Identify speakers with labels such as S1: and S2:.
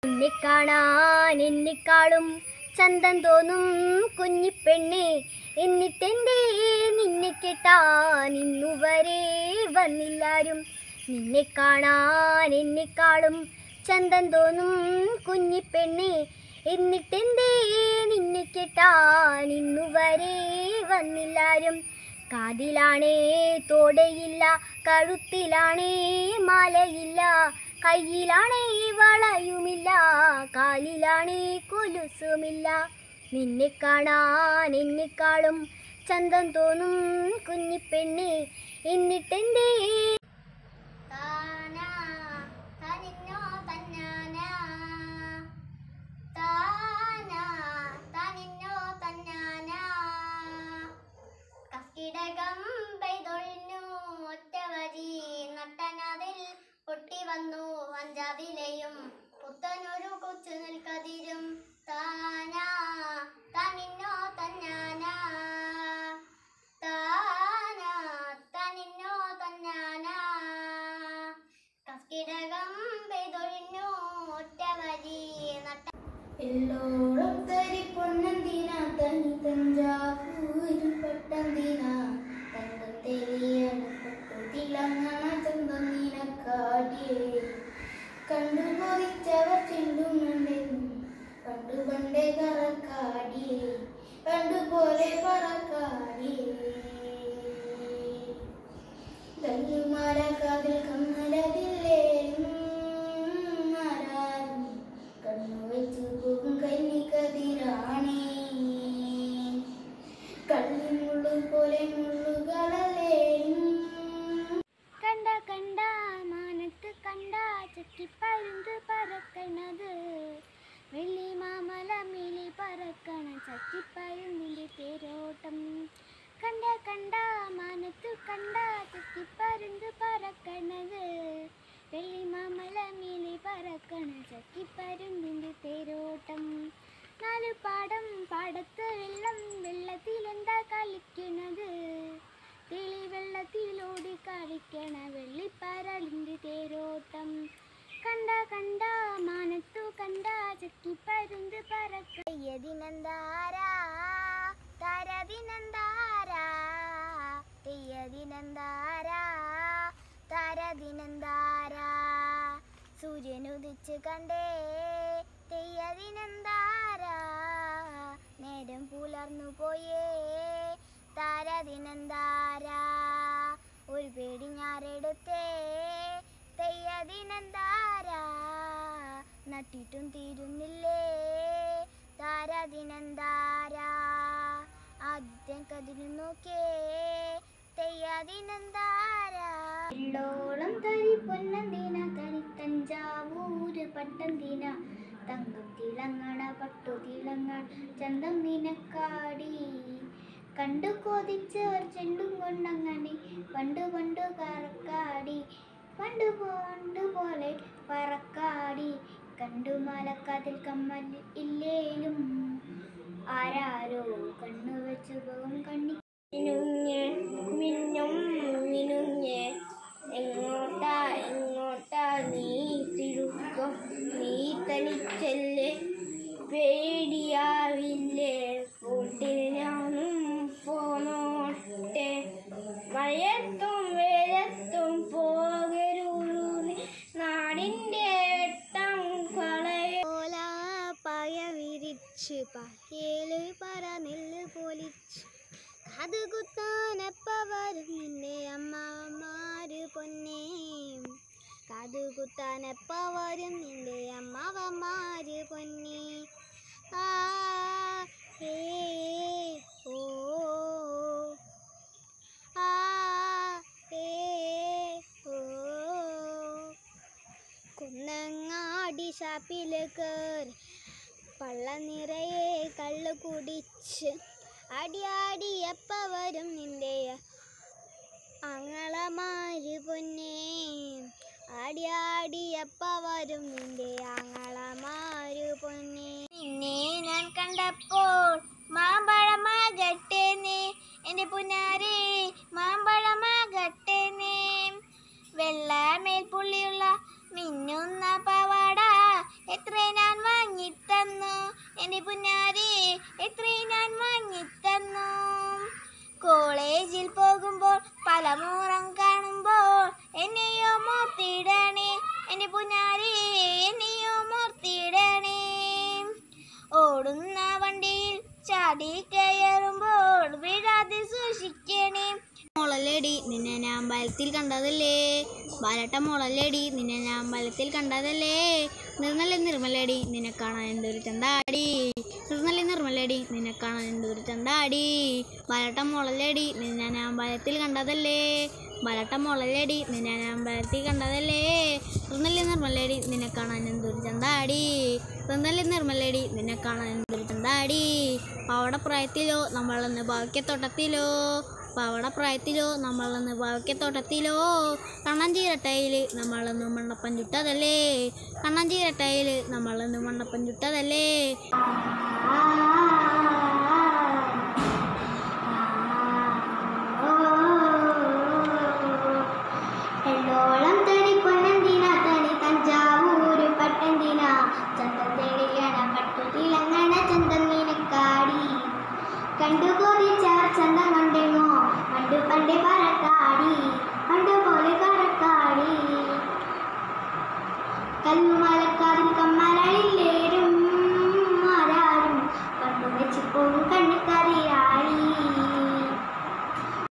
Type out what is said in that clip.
S1: നിന്നെ കാണാൻ എന്നെക്കാളും ചന്തം തോന്നും കുഞ്ഞിപ്പെണ്ണെ എന്നിട്ടെന്തേ നിന്നെ കെട്ടാൻ ഇന്നുവരെ വന്നില്ലാരും നിന്നെ കാണാൻ എന്നെക്കാളും ചന്തം തോന്നും കുഞ്ഞിപ്പെണ്ണെ എന്നിട്ടെന്തേ നിന്നെ കെട്ടാൻ ഇന്നുവരെ വന്നില്ലാരും കാതിലാണേ തോടയില്ല കഴുത്തിലാണേ മാലയില്ല കയ്യിലാണേ വളയുമില്ല കാലിലാണേ കൊലുസുമില്ല നിന്നെ കാണാൻ എന്നെക്കാളും ചന്തം തോന്നും കുഞ്ഞിപ്പെണ്ണെ എന്നിട്ടെന്തേ താനാ തനിന്നോ തന്നാനാ താനാ തനിന്നോ തന്നാനാ കക്കിടകം പെയ്തൊഴിഞ്ഞു ഒറ്റവരി നട്ടനതിൽ പൊട്ടി വന്നു അഞ്ചാതിലെയും പുത്തനൊരു കൊച്ചു നിൽക്കതിരും താനാ തനിന്നോ തന്നാനാ താനാ തനിന്നോ തന്നാനാ കക്കിടകം പെയ്തൊഴിഞ്ഞു ഒറ്റവരി നട്ട
S2: എല്ലോളം തരി പൊന്നന്തിന തനി തഞ്ചാവൂരിൽ പട്ടന്തിന തങ്കം തെളിയടപ്പെട്ടു തിളങ്ങണ ചന്തം നിനക്കാടിയേ കണ്ടു കൊതിച്ചവർ ചെണ്ടുമുണ്ടെന്നും പണ്ടു പണ്ടേ കറക്കാടിയേ പണ്ടുപോലെ പറക്കാടിയേ കല്ലുമാല കാതിൽ കമ്മലതില്ലേലും ആരാരും കണ്ണു വെച്ചു പോകും കന്നിക്കതിരാണേ കള്ളിമുള്ളു പോലെ മുള്ളുകളല്ലേലും
S1: കണ്ട കണ്ട മാനത്ത് കണ്ട ചക്കിപ്പരുന്ത് പറക്കണത് വെള്ളി മാമല മേലി പറക്കണ ചക്കിപ്പരുന്തിന്റെ തേരോട്ടം കണ്ട കണ്ട മാനത്ത് കണ്ട ചക്കിപ്പരുന്ത് പറക്കണത് വെള്ളി മാമല മേലി പറക്കണ ചക്കിപ്പരുന്തിന്റെ തേരോട്ടം നാല് പാടം പാടത്ത് വെള്ളം വെള്ളത്തിലെന്താ കളിക്കണത് തെളി വെള്ളത്തിലോടി കളിക്കണ വെള്ളിപ്പരളിന്റെ തേരോട്ടം കണ്ട കണ്ട മാനത്തു കണ്ട ചക്കിപ്പരുന്ത് പറക്കയ്യതിനെന്താരാ തരതിനെന്താരാ തെയ്യതിനെന്താരാ തരതിനെന്താരാ സൂര്യനുദിച്ച് കണ്ടേ തെയ്യതിനെന്താരാ നേരം പുലർന്നു പോയേ താരതിനെന്താരാ ഒരു പേടി ഞാരെടുത്തേ തെയ്യതിനെന്താരാ നട്ടിട്ടും തീരുന്നില്ലേ താരതിനെന്താരാ ആദ്യം കതിരു നോക്കേ തെയ്യാതിനെന്താരാ എള്ളോളം തരി പൊന്നന്തിന തരി തഞ്ചാവൂര് പട്ടന്തിന തങ്കം തിളങ്ങണ പട്ടു തിളങ്ങണ ചന്തം നിനക്കാടി കണ്ടു കൊതിച്ചവർ ചെണ്ടും കൊണ്ടങ്ങനെ പണ്ടു പണ്ടു കറക്കാടി പണ്ടു പണ്ടു പോലെ പറക്കാടി കണ്ടു മലക്കാതിൽ കമ്മൽ ഇല്ലേലും ആരാരോ കണ്ണു വെച്ചു പോകും കണ്ണി മിനുങ്ങേ മിന്നും മിനുങ്ങേ എങ്ങോട്ടാ എങ്ങോട്ടാ നീ തിരുക്കം നീ തനിച്ചല്ലേ പേടിയാവില്ലേ കൂട്ടിൽ ഞാനും പോന്നോട്ടെ മഴയത്തും വേലത്തും പോകരുള്ളൂ നീ നാടിൻ്റെ വെട്ടം കളയോല പായ വിരിച്ച് പകേല് പറ നെല്ല് പോലിച്ച് അത് കുത്താനപ്പ വരും നിന്റെ അമ്മാവന്മാര് പൊന്നേ കാതു കുത്താനപ്പ വരും നിന്റെ അമ്മാവന്മാര് പൊന്നേ ആ ഏ ഓ ആ ഏ ഓ കുന്നങ്ങാടി ഷാപ്പില് കേറി പള്ള നിറയെ കള്ള് കുടിച്ച് അടിയാടി എപ്പ വരും നിന്റെ ആങ്ങളമാര് പൊന്നേ ആടിയാടി എപ്പ വരും നിന്റെ ആങ്ങളമാര് പൊന്നേ നിന്നെ ഞാൻ കണ്ടപ്പോൾ മാമ്പഴമാകട്ടെ നീ എൻ്റെ പുന്നാരെ മാമ്പഴമാകട്ടെ നീ വെള്ള മേൽപ്പുള്ളിയുള്ള മിന്നുന്ന പവാട എത്ര മോളല്ലേടി നിന്നെ ഞാൻ അമ്പലത്തിൽ കണ്ടതല്ലേ ബാലട്ട മോളല്ലേടി നിന്നെ ഞാൻ അമ്പലത്തിൽ കണ്ടതല്ലേ നിർമ്മല നിർമ്മലേടി നിന്നെ കാണാൻ എന്തൊരു ചന്താടി നിർമ്മല നിർമ്മലേടി നിന്നെ കാണാൻ എന്തൊരു ചന്താടി ബാലട്ട മോളല്ലേടി നിന്നെ ഞാൻ അമ്പലത്തിൽ കണ്ടതല്ലേ ബാലട്ട മോളല്ലേടി നിന്നെ ഞാൻ അമ്പലത്തിൽ കണ്ടതല്ലേ നിർമ്മല നിർമ്മലേടി നിന്നെ കാണാൻ എന്തൊരു ചന്താടി നിർമ്മല നിർമ്മലേടി നിന്നെ കാണാൻ എന്തൊരു ചന്താടി പാവട പ്രായത്തിലോ നമ്മളന്ന് ഭാഗ്യത്തോട്ടത്തിലോ പാവട പ്രായത്തിലോ നമ്മളന്ന് ഭാഗ്യത്തോട്ടത്തിലോ കണ്ണഞ്ചീരട്ടയിൽ നമ്മളന്ന് മണ്ണപ്പൻ ചുട്ടതല്ലേ കണ്ണഞ്ചീരട്ടയിൽ നമ്മളന്ന് മണ്ണപ്പൻ ചുട്ടതല്ലേ
S2: ആ